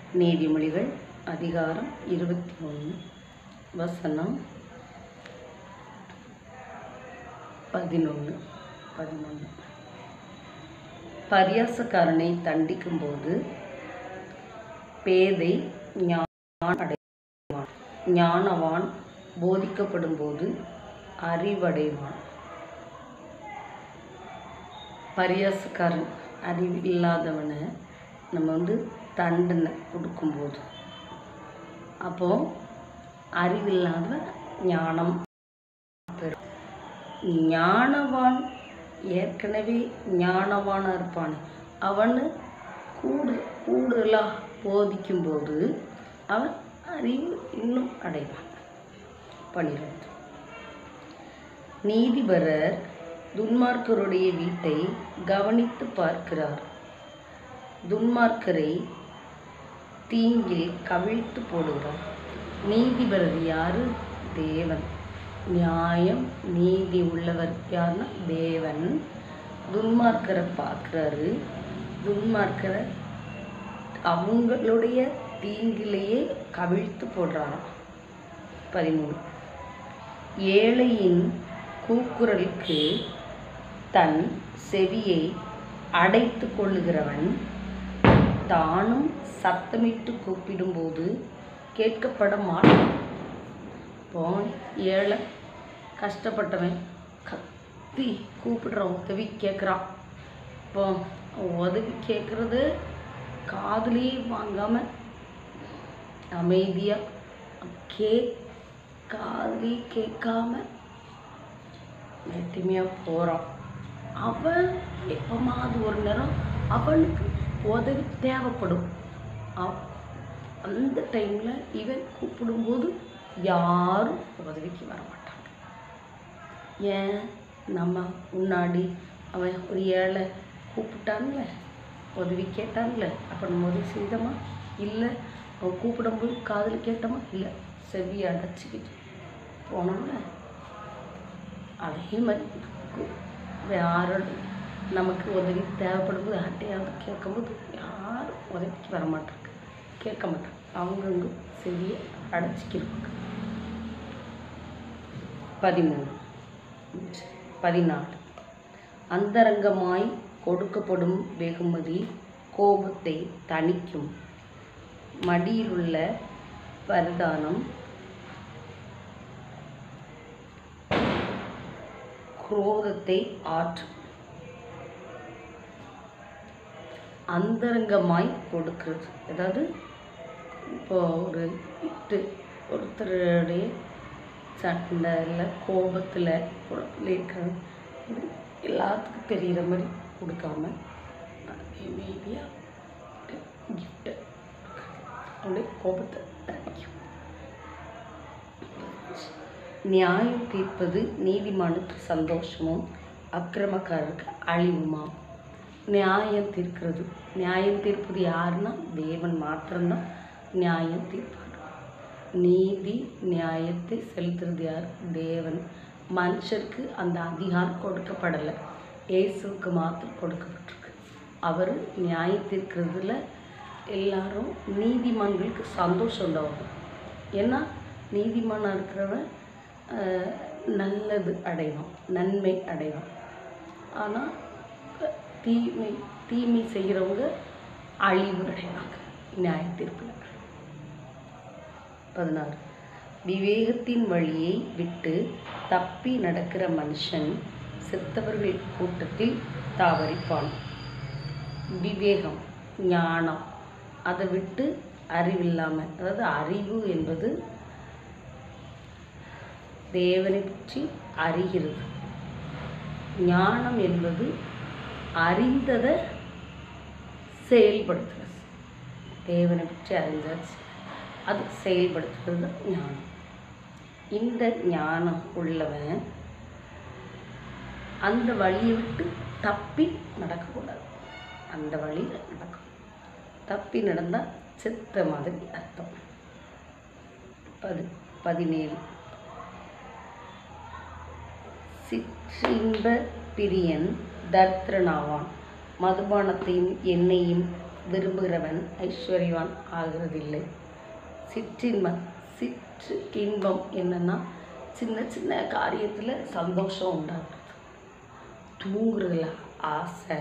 நீதிமொழிகள் அதிகாரம் இருபத்தி ஒன்று வசனம் பதினொன்று பதினொன்று பரியாசக்காரனை தண்டிக்கும்போது பேதை ஞான அடைவான் ஞானவான் போதிக்கப்படும்போது அறிவடைவான் பரியாசக்காரன் அறிவு இல்லாதவனை நம்ம வந்து தண்டனை கொடுக்கும்போது அப்போ அறிவில்லாதவன் ஞானம் பெறும் ஞானவான் ஏற்கனவே ஞானவானாக இருப்பான் அவனு கூடு கூடுதலாக போதிக்கும்போது அவன் அறிவு இன்னும் அடைவான் பன்னிரெண்டு நீதிபரர் துன்மார்க்கருடைய வீட்டை கவனித்து பார்க்கிறார் துன்மார்க்கரை தீங்கில் கவிழ்த்து போடுகிறார் நீதிபரர் யாரு தேவன் நியாயம் நீதி உள்ளவர் யாருன்னா தேவன் துன்மார்க்கரை பார்க்குறாரு துன்மார்க்கரை அவங்களுடைய தீங்கிலேயே கவிழ்த்து போடுறாராம் பதிமூணு ஏழையின் கூக்குரலுக்கு தன் செவியை அடைத்து கொள்ளுகிறவன் தானும் சத்தமிட்டு கூப்பிடும்போது கேட்கப்பட மாட்டான் இப்போ ஏழை கஷ்டப்பட்டவன் கத்தி கூப்பிடுறான் உதவி கேட்குறான் இப்போ உதவி கேட்குறது காதுலேயே வாங்காமல் அமைதியாக கே காதுலேயே கேட்காம நெட்டிமையாக போகிறான் அவன் எப்பமாவது ஒரு நேரம் அவனுக்கு உதவி தேவைப்படும் அவ்- அந்த டைமில் இவன் கூப்பிடும்போது யாரும் உதவிக்கு வர மாட்டாங்க ஏன் நம்ம முன்னாடி அவன் ஒரு ஏழை கூப்பிட்டான்ல உதவி கேட்டான்ல அப்போ நம்ம உதவி செய்தோமா இல்லை அவன் கூப்பிடும்போது காதில் கேட்டோமா இல்லை செவி அடைச்சிக்கிட்டு போனோம்ல அதே மாதிரி கு- யாரோட நமக்கு உதவி தேவைப்படும் போது யார்கிட்டையாவது கேட்கும்போது யாரும் உதவிக்கு வர மாட்டாங்க கேட்க மாட்டாங்க அவங்கவுங்க செவியை அடைச்சிக்கிறாங்க பதிமூணு பதினாலு அந்தரங்கமாய் கொடுக்கப்படும் வெகுமதி கோபத்தை தணிக்கும் மடியிலுள்ள பரதானம் குரோதத்தை ஆற்றும் அந்தரங்கமாய் கொடுக்கிறது அதாவது இப்போ ஒரு இட்டு ஒருத்தருடைய சண்டையில் கோபத்தில் குழப்பத்தில் இருக்கிறது இது எல்லாத்துக்கும் தெரிகிற மாதிரி கொடுக்காம அமைதியாக கிஃப்ட்டு அப்படியே கோபத்தை தணிக்கும் நியாயம் தீர்ப்பது நீதிமானுக்கு சந்தோஷமும் அக்கிரமக்காரருக்கு அழிவுமாம் நியாயம் தீர்க்கிறது நியாயம் தீர்ப்பது யாருன்னா தேவன் மாத்திரம்தான் நியாயம் தீர்ப்பார் நீதி நியாயத்தை செலுத்துறது யார் தேவன் மனுஷருக்கு அந்த அதிகாரம் கொடுக்கப்படலை இயேசுவுக்கு மாத்திரம் கொடுக்கப்பட்டிருக்கு அவர் நியாயம் தீர்க்கிறதுல எல்லாரும் நீதிமான்களுக்கு சந்தோஷம் உண்டாகும் ஏன்னா நீதிமானாக இருக்கிறவன் ஆஹ், நல்லது அடைவான் நன்மை அடைவான் ஆனால் தீமை தீமை செய்கிறவங்க அழிவு அடைவாங்க நியாய தீர்ப்பில் பதினாறு விவேகத்தின் வழியை விட்டு தப்பி நடக்கிற மனுஷன் செத்தவர்கள் கூட்டத்தில் தாவரிப்பான் விவேகம் ஞானம் அதை விட்டு அறிவில்லாமல் அதாவது அறிவு என்பது தேவனை பற்றி அறிகிறது ஞானம் என்பது அறிந்ததை செயல்படுத்துறது தேவனை பற்றி அறிந்தாச்சு அது செயல்படுத்துறது தான் ஞானம் இந்த ஞானம் உள்ளவன் அந்த வழியை விட்டு தப்பி நடக்கக்கூடாது அந்த வழியில் நடக்கும் தப்பி நடந்தால் செத்த மாதிரி அர்த்தம் பதி பதினேழு சிற்றின்ப பிரியன் தர்த்திரனாவான் மதுபானத்தையும் எண்ணெயும் விரும்புகிறவன் ஐஸ்வர்யவான் ஆகிறதில்லை சிற்றின்பம் சிற்று இன்பம் என்னன்னா சின்ன சின்ன காரியத்தில் சந்தோஷம் உண்டாகுறது தூங்குறதுல ஆசை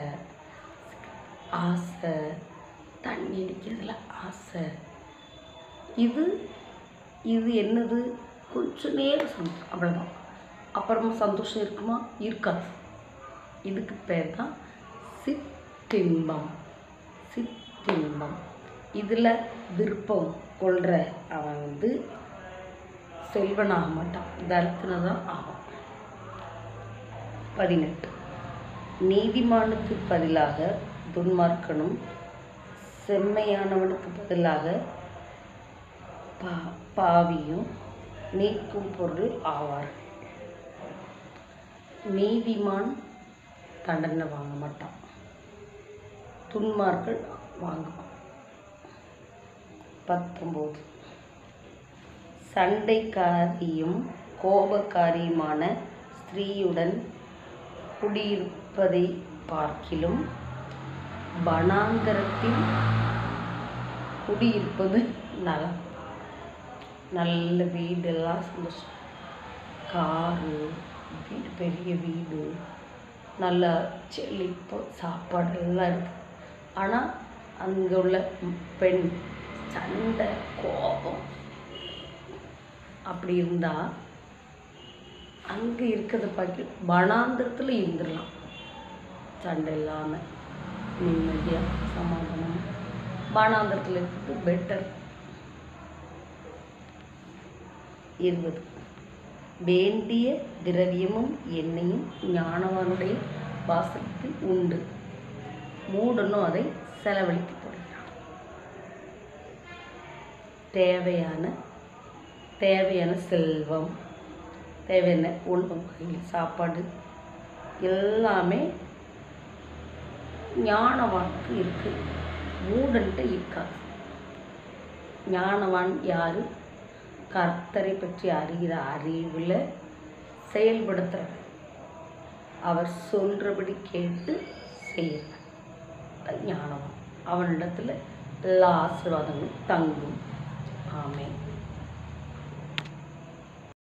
ஆசை தண்ணி அடிக்கிறதுல ஆசை இது இது என்னது கொஞ்ச நேரம் சந்தோஷம் அவ்வளோதான் அப்புறமா சந்தோஷம் இருக்குமா இருக்காது இதுக்கு பேர் தான் சிற்றின்பம் சிற்றின்பம் இதில் விருப்பம் கொள்கிற அவன் வந்து செல்வனாக மாட்டான் தரித்திரதான் ஆகும் பதினெட்டு நீதிமானுக்கு பதிலாக துன்மார்க்கனும் செம்மையானவனுக்கு பதிலாக பா பாவியும் நீக்கும் பொருள் ஆவார் நீதிமான் தண்டனை வாங்க மாட்டான் துன்மார்கள் வாங்குவான் பத்தொம்போது சண்டைக்காரியும் கோபக்காரியுமான ஸ்திரீயுடன் குடியிருப்பதை பார்க்கிலும் வனாந்தரத்தில் குடியிருப்பது நலம் நல்ல வீடெல்லாம் சந்தோஷம் காரு வீடு பெரிய வீடு நல்ல செழிப்பு சாப்பாடு எல்லாம் இருக்குது ஆனால் அங்கே உள்ள பெண் சண்டை கோபம் அப்படி இருந்தால் அங்கே இருக்கிறத பார்க்க வனாந்திரத்தில் இருந்துடலாம் சண்டை இல்லாமல் நிம்மதியாக சமாதானம் வனாந்திரத்தில் இருக்கிறது பெட்டர் இருபது வேண்டிய திரவியமும் எண்ணெயும் ஞானவானுடைய வாசலுக்கு உண்டு மூடனும் அதை செலவழித்து போடுகிறான் தேவையான தேவையான செல்வம் தேவையான உணவு வகைகள் சாப்பாடு எல்லாமே ஞானவானுக்கு இருக்குது மூடன்ட்ட இருக்காது ஞானவான் யார் கர்த்தரை பற்றி அறிகிற அறிவில் செயல்படுத்துகிறவன் அவர் சொல்கிறபடி கேட்டு செய்கிறவன் ஞானவான் அவனிடத்தில் எல்லா ஆசீர்வாதங்களும் தங்கும் ஆமென்